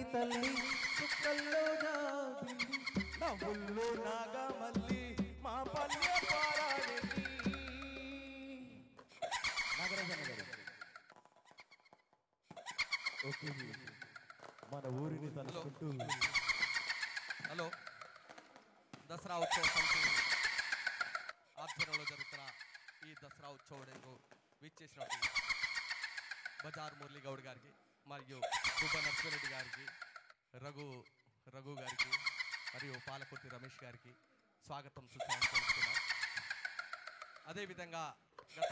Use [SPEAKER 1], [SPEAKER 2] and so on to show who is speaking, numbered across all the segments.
[SPEAKER 1] తల్లి చుక్కల్లో నా బిల్లి
[SPEAKER 2] నవ్వుల్లో నాగమల్లి మా పల్లె పారాడెల్లి
[SPEAKER 1] నాగరాజన్న గారు ఓకే మన ఊరిని తలుచుకుంటూ
[SPEAKER 3] హలో దసరా ఉత్సవ సమితి ఆధ్వర్యంలో జరుగుతున్న ఈ దసరా ఉత్సవంకు విచ్చేసినటువంటి బజార్ మురళీ గౌడ్ గారికి మరియు దుబ్బ నరసింహారెడ్డి గారికి రఘు రఘు గారికి మరియు పాలకుర్తి రమేష్ గారికి స్వాగతం సుస్వాగతం తెలుపుతున్నాం అదేవిధంగా గత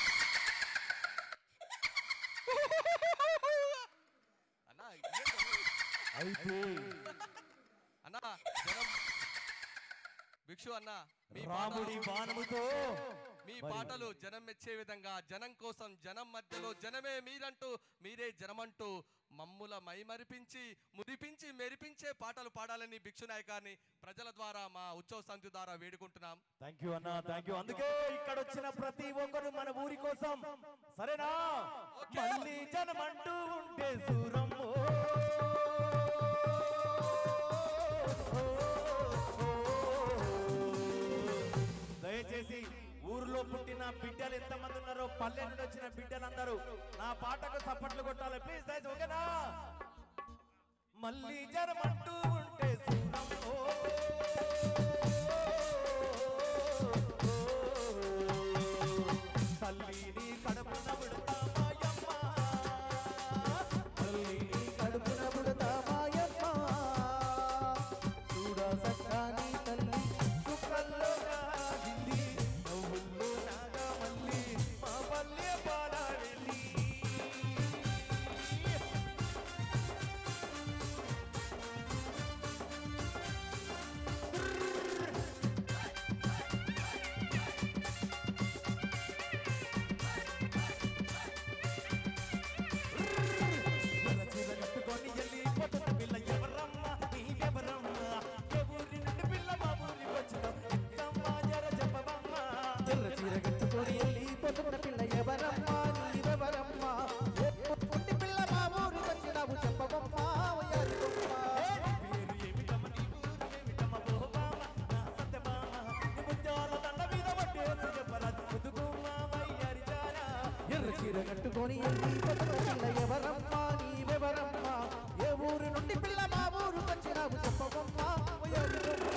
[SPEAKER 3] అన్నా ఏంటో?
[SPEAKER 1] అయితే
[SPEAKER 3] అన్నా జనం భిక్షు అన్న మీ
[SPEAKER 1] రాముడి
[SPEAKER 3] పాటలు-
[SPEAKER 1] బాణముతో
[SPEAKER 3] మీ
[SPEAKER 1] మరి-
[SPEAKER 3] పాటలు జనం మెచ్చే విధంగా జనం కోసం జనం మధ్యలో జనమే మీరంటూ మీరే జనమంటూ మమ్ముల మైమరిపించి మురిపించి మెరిపించే పాటలు పాడాలని భిక్షు నాయకాన్ని ప్రజల ద్వారా మా ఉత్సవ సమితి ద్వారా వేడుకుంటున్నాం
[SPEAKER 1] థ్యాంక్ యూ అన్న థ్యాంక్ యూ అందుకే ఇక్కడ వచ్చిన ప్రతి ఒక్కరు మన ఊరి కోసం సరేనా
[SPEAKER 3] ఓకే.
[SPEAKER 1] మళ్ళీ జనమంటూ ఉంటే సూరమ్మో దయచేసి ఊర్లో పుట్టిన బిడ్డలు ఎంతమంది ఉన్నారో పల్లె నుండి వచ్చిన బిడ్డలందరూ నా పాటకు సప్పట్లు కొట్టాలి ప్లీజ్ దయచేసి ఓకేనా మళ్ళీ జనమంటూ ఉంటే సూరమ్మో తల్లిని కడుపున పుడతా మాయమ్మ తల్లిని కడుపున పుడతా మాయమ్మ చూడ సక్కాని తల్లి సుఖల్లో నాగింది నవ్వుల్లో నాగమల్లి మా పల్లె పాలాడెల్లి ఎర్ర చీర కట్టుకొని వెళ్ళిపోతున్న పిల్ల ఎవరమ్మ నీవెవరమ్మ ఏ ఊరి నుండి పిల్ల మా ఊరికి వచ్చినావు ఎంతమ్మా జర చెప్పవమ్మా
[SPEAKER 4] తెల్ల చీర కట్టుకొని వెళ్ళిపోతున్న పిల్ల ఎవరమ్మా నీవెవరమ్మా పుట్టి పిల్ల మా ఊరికి వచ్చినావు చెప్పవమ్మా వయ్యారి బొమ్మ.
[SPEAKER 1] ఏ నీ పేరు ఏమిటమ్మ నీ ఊరు ఏమిటమ్మ బోబామ నా సత్యమామ నీ ముత్యాల దండ మీద పట్టేసి చెప్పరాదు ముదుగుమ్మ వయ్యారి జానా
[SPEAKER 4] ఎర్ర చీర కట్టుకొని వెళ్ళిపోతున్న పిల్ల ఎవరమ్మా నీవెవరమ్మా ఏ ఊరు నుండి పిల్ల మా ఊరికి వచ్చినావు చెప్పవమ్మా వయ్యారి బొమ్మ.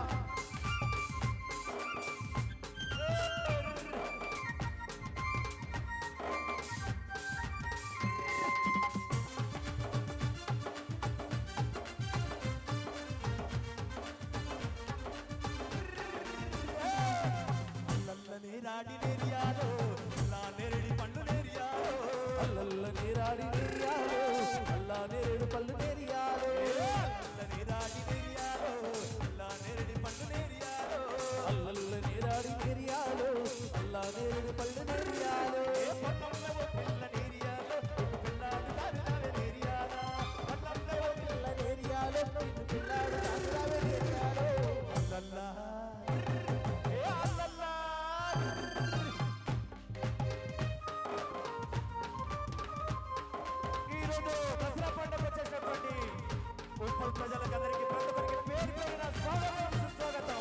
[SPEAKER 1] అల్లల్లనే రాడి నేరియాలో నా నెరడి పండు నేరియాలో
[SPEAKER 4] అల్లల్ల నీరాడి నేరియాలో అల్లా నేరేడు పళ్ళు నేరియాలో
[SPEAKER 1] అల్లల్లనే రాడి నేరియాలో నా నెరడి పండు నేరియాలో
[SPEAKER 4] అల్లల్ల నీరాడి నేరియాలో అల్లా నేరేడు పళ్ళు నేరియాలో
[SPEAKER 1] ఏ పట్టంలో ఓ పిల్ల నేరియాలో ఒక పిల్లాడు దారిదావే నేరియాలా పట్టంలో ఓ పిల్ల
[SPEAKER 4] పిల్ల నేరియాలో నిన్ను పిల్లాడు రాజురావే నేరియాలో
[SPEAKER 1] అల్లల్లా ఏ అల్లల్లా ఈరోజు దసరా పండుగ వచ్చేటటువంటి ఉప్పల్ ప్రజలకందరికీ ప్రతి ఒక్కరికి పేరు పేరున స్వాగతం సుస్వాగతం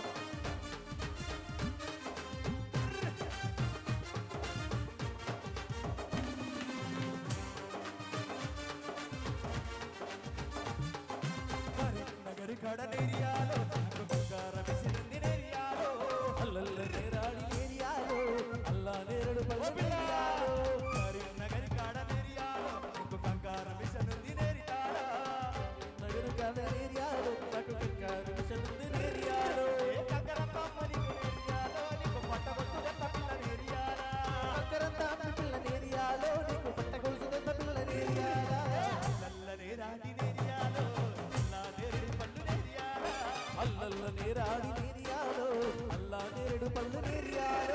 [SPEAKER 1] కరీంనగర్ కడనేరియాలో బంగార విసిరింది నేరియాలో
[SPEAKER 4] అల్లల్ల నేరాడి నేరియాలో అల్లా నేరేడు పళ్ళు నేరియాలో
[SPEAKER 1] కరీంనగర్ కడనేరియాలో నీకు బంగార విసిరింది నేరియాలా
[SPEAKER 4] నగరు కాడ నేరియాలో నాకు కంగారు విషనుంది నేరియాలో
[SPEAKER 1] ఏ కంకరమ్మ నీకు నేరియాలో నీకు పట్టవచ్చుదంత పిల్ల నేరియాలా
[SPEAKER 4] అక్కరంతా పిల్ల నేరియాలో నీకు పట్ట కొలుసుదంత పిల్ల నేరియాలా
[SPEAKER 1] నల్లనే రాని నేరియాలో నా నేరేడు పళ్ళు నేరియాలా
[SPEAKER 4] అల్లల్ల నేరాడి నేరియాలో అల్లా నేరేడు పళ్ళు నేరియాలో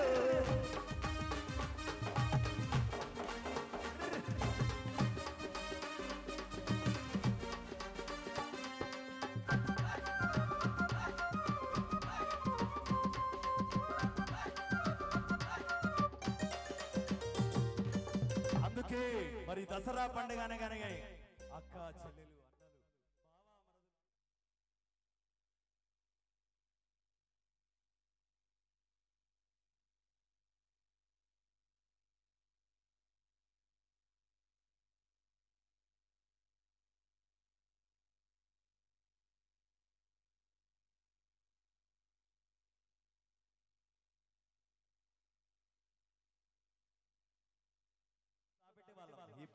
[SPEAKER 1] అందుకే మరి దసరా పండుగ అనగానే అక్క చెల్లెలు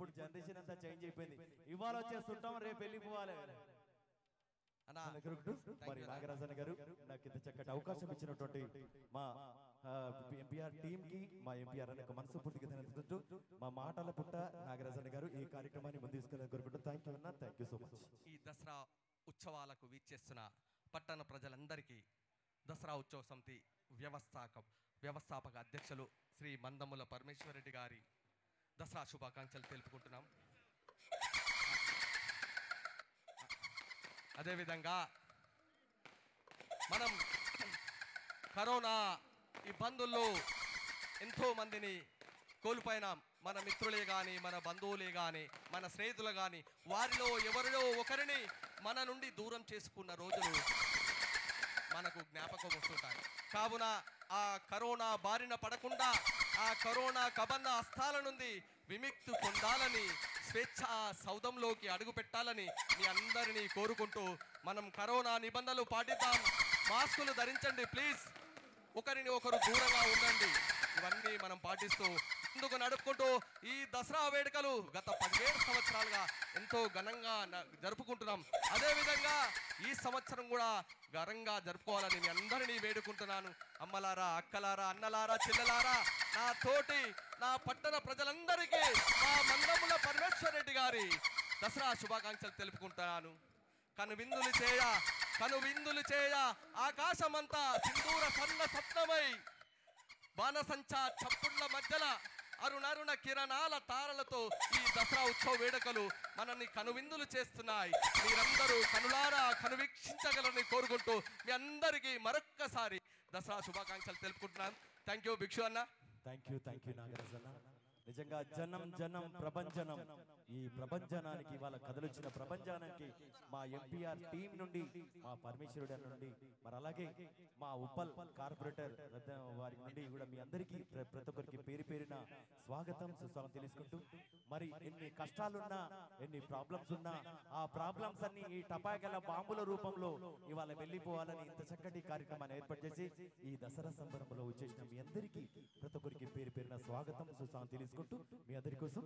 [SPEAKER 2] ఇప్పుడు జనరేషన్ అంతా చేంజ్ అయిపోయింది ఇవాళ వచ్చేస్తుంటాం రేపు వెళ్ళిపోవాలి
[SPEAKER 3] అన్నా
[SPEAKER 2] మన దగ్గరకు మరి నాగరాజన్ గారు నాకు ఇంత చక్కటి అవకాశం ఇచ్చినటువంటి మా ఎంపీఆర్ టీమ్ కి మా ఎంపీఆర్ అనే మనస్ఫూర్తిగా ధన్యవాదాలు మా మాటల పుట్ట నాగరాజన్ గారు ఈ కార్యక్రమాన్ని ముందు తీసుకెళ్ళి కోరుకుంటూ థ్యాంక్ యూ అన్న థ్యాంక్ యూ సో మచ్
[SPEAKER 3] ఈ దసరా ఉత్సవాలకు వీక్షిస్తున్న పట్టణ ప్రజలందరికీ దసరా ఉత్సవ సమితి వ్యవస్థాపక వ్యవస్థాపక అధ్యక్షులు శ్రీ మందముల పరమేశ్వరరెడ్డి గారి దసరా శుభాకాంక్షలు తెలుపుకుంటున్నాం అదేవిధంగా మనం కరోనా ఇబ్బందుల్లో ఎంతో మందిని కోల్పోయినాం మన మిత్రులే కానీ మన బంధువులే కానీ మన స్నేహితులు కానీ వారిలో ఎవరిలో ఒకరిని మన నుండి దూరం చేసుకున్న రోజులు మనకు జ్ఞాపకం వస్తుంటాయి కావున ఆ కరోనా బారిన పడకుండా ఆ కరోనా కబంధ హస్తాల నుండి విముక్తి పొందాలని స్వేచ్ఛ సౌధంలోకి అడుగు పెట్టాలని మీ అందరినీ కోరుకుంటూ మనం కరోనా నిబంధనలు పాటిద్దాం మాస్కులు ధరించండి ప్లీజ్ ఒకరిని ఒకరు దూరంగా ఉండండి ఇవన్నీ మనం పాటిస్తూ ముందుకు నడుపుకుంటూ ఈ దసరా వేడుకలు గత పదిహేడు సంవత్సరాలుగా ఎంతో ఘనంగా న- జరుపుకుంటున్నాం అదేవిధంగా ఈ సంవత్సరం కూడా ఘనంగా జరుపుకోవాలని మీ అందరినీ వేడుకుంటున్నాను అమ్మలారా అక్కలారా అన్నలారా చెల్లెలారా నా తోటి నా పట్టణ ప్రజలందరికీ మా మందముల పరమేశ్వర రెడ్డి గారి దసరా శుభాకాంక్షలు తెలుపుకుంటున్నాను కనువిందులు చేయ కనువిందులు చేయ ఆకాశమంతా సింధూర సన్న సప్నమై బాణసంచా చప్పుళ్ళ మధ్యల అరుణరుణ కిరణాల తారలతో ఈ దసరా ఉత్సవ వేడుకలు మనల్ని కనువిందులు చేస్తున్నాయి మీరందరూ కనులారా కనువీక్షించగలని కోరుకుంటూ మీ అందరికీ మరొక్కసారి దసరా శుభాకాంక్షలు తెలుపుకుంటున్నాను థ్యాంక్ యూ భిక్షు అన్న
[SPEAKER 2] థ్యాంక్ యూ థ్యాంక్ యూ నాగరాజన్న నిజంగా జనం జనం ప్రభంజనం ఈ ప్రభంజనానికి వాళ్ళ కథలొచ్చిన ప్రభంజనానికి మా ఎంపీఆర్ టీం నుండి మా పరమేశ్వరుడు అన్న నుండి మరి అలాగే మా ఉప్పల్ కార్పొరేటర్ రత్న వారి నుండి కూడా మీ అందరికీ ప్ర- ప్రతి ఒక్కరికి పేరు పేరున స్వాగతం సుస్వాగతం తెలుసుకుంటూ మరి ఎన్ని కష్టాలున్నా ఎన్ని ప్రాబ్లమ్స్ ఉన్నా ఆ ప్రాబ్లమ్స్ అన్ని ఈ టపాకాల బాంబుల రూపంలో ఇవాళ వెళ్ళిపోవాలని ఇంత చక్కటి కార్యక్రమాన్ని ఏర్పాటు చేసి ఈ దసరా సంబరంలో వచ్చేసిన మీ అందరికీ ప్రతి ఒక్కరికి పేరు పేరున స్వాగతం సుస్వాగతం తెలుసుకుంటూ మీ అందరి కోసం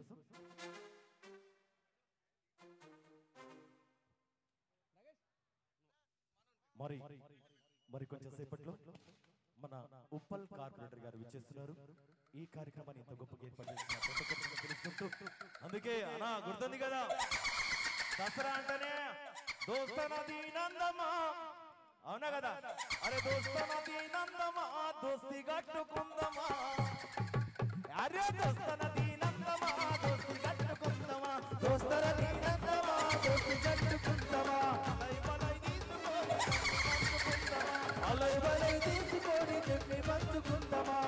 [SPEAKER 2] మరి మరి కొంచెం సేపట్లో మన ఉప్పల్ కార్పొరేటర్ గారు విచ్చేస్తున్నారు ఈ కార్యక్రమాన్ని ఇంత గొప్పగా ఏర్పాటు చేసిన ప్రతి ఒక్కరిని తెలుసుకుంటూ అందుకే అనా గుర్తుంది కదా దసరా అంటేనే దోస్తన దీనందమా అవునా కదా అరే దోస్తన దీనందమా దోస్తి గట్టుకుందమా అరే దోస్తన దీనందమా దోస్తి గట్టుకుందమా
[SPEAKER 4] దోస్తర దీనందమా దోస్తి కట్టుకుంటావా
[SPEAKER 2] అలై బలై తీసుకొని పంచుకుందామా.
[SPEAKER 4] అలై బలై తీసుకొని చెప్పి పంచుకుంటావా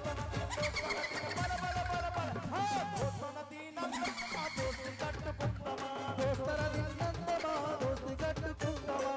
[SPEAKER 2] బల బల బల బల. హా! దోస్తన దీనందమా దోస్తి గట్టుకుందమా
[SPEAKER 4] దోస్తర దీనందమా దోస్తి కట్టుకుంటావా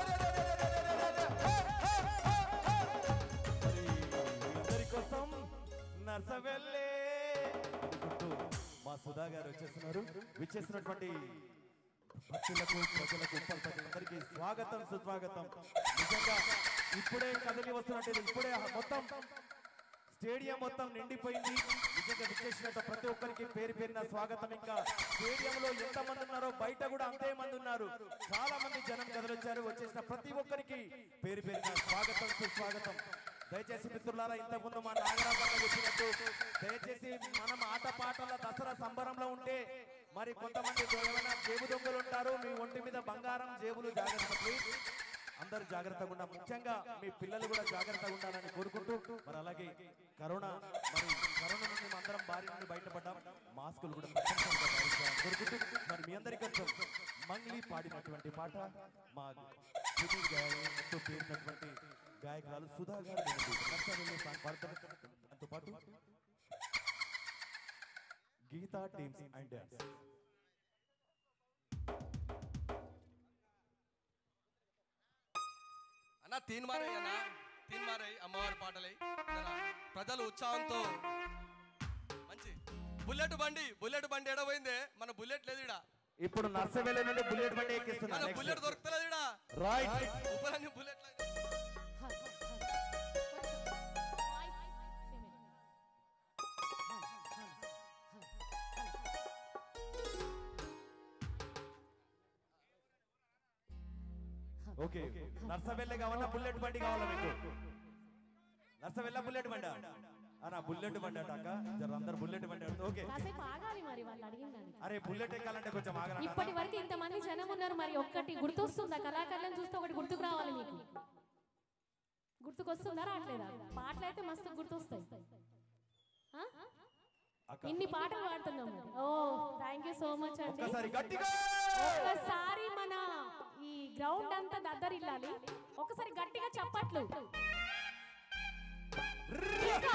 [SPEAKER 2] మరి అందరి కోసం నర్సవెల్లే అనుకుంటూ మా సుధా గారు వచ్చేస్తున్నారు విచ్చేసినటువంటి భక్తులకు ప్రజలకు ఉప్పల్ ప్రజలందరికీ స్వాగతం సుస్వాగతం నిజంగా ఇప్పుడే కదిలి వస్తున్నట్టు ఇప్పుడే మొత్తం స్టేడియం మొత్తం నిండిపోయింది నిజంగా విచ్చేసినట్టు ప్రతి ఒక్కరికి పేరు పేరిన స్వాగతం ఇంకా స్టేడియంలో ఎంత మంది ఉన్నారో బయట కూడా అంతే మంది ఉన్నారు చాలా మంది జనం కదిలొచ్చారు వచ్చేసిన ప్రతి ఒక్కరికి పేరు పేరిన స్వాగతం సుస్వాగతం దయచేసి మిత్రులారా ఇంతకుముందు మా నాగరాజన్న చెప్పినట్టు దయచేసి మనం ఆటపాటల దసరా సంబరంలో ఉంటే మరి కొంతమంది ఏమైనా జేబు దొంగలు ఉంటారు మీ ఒంటి మీద బంగారం జేబులు జాగ్రత్త ప్లీజ్ అందరూ జాగ్రత్తగా ఉండాలి ముఖ్యంగా మీ పిల్లలు కూడా జాగ్రత్తగా ఉండాలని కోరుకుంటూ మరి అలాగే కరోనా మరి కరోనా నుండి మనం అందరం బారి నుండి బయటపడ్డాం మాస్కులు కూడా తప్పనిసరిగా ధరించాలని కోరుకుంటూ మరి మీ అందరికీ కొంచెం మంగ్లీ పాడినటువంటి పాట మా సినీ గాయ ఎంతో పేరినటువంటి గాయకురాలు సుధా గారు వినండి. నర్సరీలో సాంగ్ పాడుతున్నారు దాంతో పాటు గీతా టీమ్స్ అండ్ డ్యాన్స్
[SPEAKER 3] అన్న తీన్మారై అన్న తీన్మారై అమ్మవారి పాటలై జర ప్రజలు ఉత్సాహంతో మంచి బుల్లెట్ బండి బుల్లెట్ బండి ఎడబోయిందే మన బుల్లెట్ లేదు ఇడ
[SPEAKER 2] ఇప్పుడు నర్సవేల నుండి బుల్లెట్ బండి ఎక్కిస్తున్నా
[SPEAKER 3] మన బుల్లెట్ దొరుకుతలేదు ఇడ
[SPEAKER 2] రైట్
[SPEAKER 3] ఉపలన్నీ బుల్లెట్
[SPEAKER 2] ఓకే నర్సవెల్లె కావాలా బుల్లెట్ బండి కావాలా మీకు నర్సవెల్ల బుల్లెట్ బండి అన్నా బుల్లెట్ బండి అటాక జర అందరు బుల్లెట్ బండి అంటారు. ఓకే
[SPEAKER 5] కాసేపు ఆగాలి మరి వాళ్ళు అడిగిన దానికి
[SPEAKER 2] అరే బుల్లెట్ ఎక్కాలంటే కొంచెం ఆగరా
[SPEAKER 5] ఇప్పటి వరకు ఇంతమంది జనం ఉన్నారు మరి ఒక్కటి గుర్తొస్తుందా కళాకారులను చూస్తే ఒకటి గుర్తుకు రావాలి మీకు గుర్తుకొస్తుందా రావట్లేదా పాటలు అయితే మస్తు గుర్తొస్తాయి ఆ?
[SPEAKER 2] అక్క
[SPEAKER 5] ఇన్ని పాటలు పాడుతున్నాం మరి. ఓ థ్యాంక్ యూ సో మచ్ అండి
[SPEAKER 2] ఒక్కసారి గట్టిగా
[SPEAKER 5] ఒక్కసారి మన ఈ గ్రౌండ్ అంతా దద్దరిల్లాలి ఒకసారి గట్టిగా చప్పట్లు